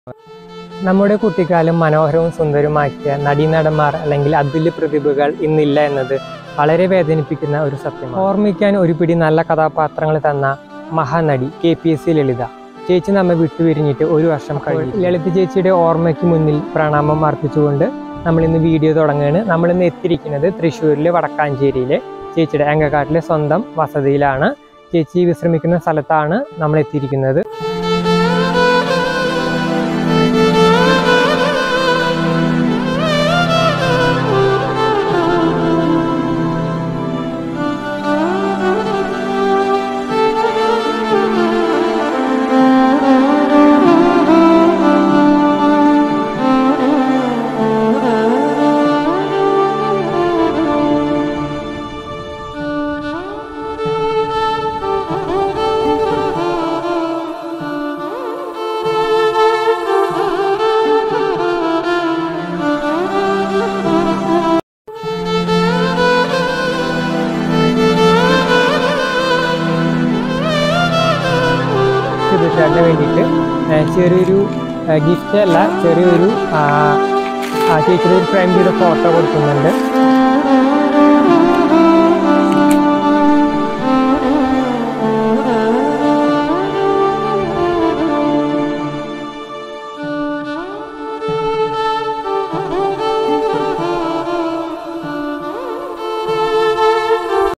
നമ്മുടെ കുട്ടിക്കാലം മനോഹരവും സുന്ദരവുമാക്കിയ നടീനടന്മാർ അല്ലെങ്കിൽ അതുല്യ പ്രതിഭകൾ ഇന്നില്ല എന്നത് വളരെ വേദനിപ്പിക്കുന്ന ഒരു സത്യമാണ് ഓർമ്മിക്കാൻ ഒരു പിടി നല്ല കഥാപാത്രങ്ങൾ തന്ന മഹാനടി K P S C Lalitha ചേച്ചി നമ്മെ വിട്ടുപിരിഞ്ഞിട്ട് ഒരു വർഷം കഴിഞ്ഞു ലളിത ചേച്ചിയുടെ ഓർമ്മയ്ക്ക് മുന്നിൽ പ്രണാമം അർപ്പിച്ചുകൊണ്ട് നമ്മൾ ഇന്ന് വീഡിയോ തുടങ്ങുകയാണ് നമ്മൾ ഇന്ന് എത്തിയിരിക്കുന്നത് തൃശ്ശൂരിലെ വടക്കാഞ്ചേരിയിലെ ചേച്ചിയുടെ അങ്കക്കാട്ടിലെ സ്വന്തം വസതിയിലാണ് ചേച്ചി വിശ്രമിക്കുന്ന സ്ഥലത്താണ് നമ്മൾ എത്തിയിരിക്കുന്നത് സുധുഷേറിന് വേണ്ടിയിട്ട് ആ, ചെറിയൊരു ഗിഫ്റ്റ് അല്ല ചെറിയൊരു ആ, ആ ചേച്ചിയുടെ ഒരു ഫ്രണ്ട് ഫോട്ടോ കൊടുക്കുന്നുണ്ട്